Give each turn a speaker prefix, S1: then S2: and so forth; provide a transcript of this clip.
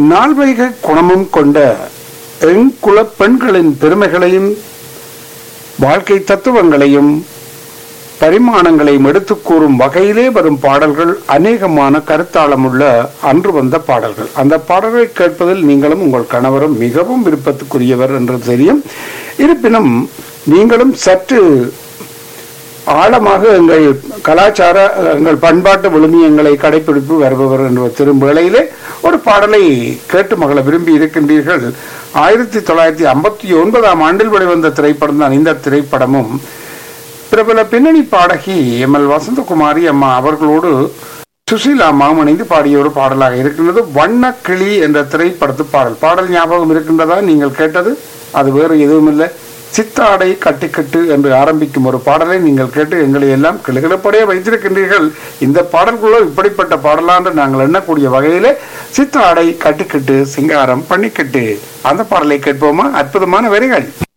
S1: நால்வைக குணமும் கொண்ட எங்குல பெண்களின் பெருமைகளையும் வாழ்க்கை தத்துவங்களையும் பரிமாணங்களையும் எடுத்துக் கூறும் வகையிலே வரும் பாடல்கள் அநேகமான கருத்தாளமுள்ள அன்று வந்த பாடல்கள் அந்த பாடல்களை கேட்பதில் நீங்களும் உங்கள் கணவரும் மிகவும் விருப்பத்துக்குரியவர் என்று தெரியும் இருப்பினும் நீங்களும் சற்று ஆழமாக எங்கள் கலாச்சார எங்கள் பண்பாட்டு விழுமியங்களை கடைபிடிப்பு வருபவர் என்ற திரும்ப வேளையிலே ஒரு பாடலை கேட்டு மகளை விரும்பி இருக்கின்றீர்கள் ஆயிரத்தி தொள்ளாயிரத்தி ஐம்பத்தி ஒன்பதாம் ஆண்டில் வெளிவந்த திரைப்படம் தான் இந்த திரைப்படமும் பிரபல பின்னணி பாடகி எம் எல் வசந்தகுமாரி அம்மா அவர்களோடு சுசீலா அம்மாவும் இணைந்து பாடிய ஒரு பாடலாக இருக்கின்றது வண்ணக்கிளி என்ற திரைப்படத்து பாடல் பாடல் ஞாபகம் இருக்கின்றதா நீங்கள் கேட்டது அது வேறு எதுவும் இல்லை சித்தாடை கட்டிக்கட்டு என்று ஆரம்பிக்கும் ஒரு பாடலை நீங்கள் கேட்டு எங்களை எல்லாம் கிளுகிழப்படைய வைத்திருக்கின்றீர்கள் இந்த பாடல்களோ இப்படிப்பட்ட பாடலான்று நாங்கள் எண்ணக்கூடிய வகையிலே சித்தாடை கட்டிக்கட்டு சிங்காரம் பண்ணிக்கட்டு அந்த பாடலை கேட்போமா அற்புதமான வரிகள்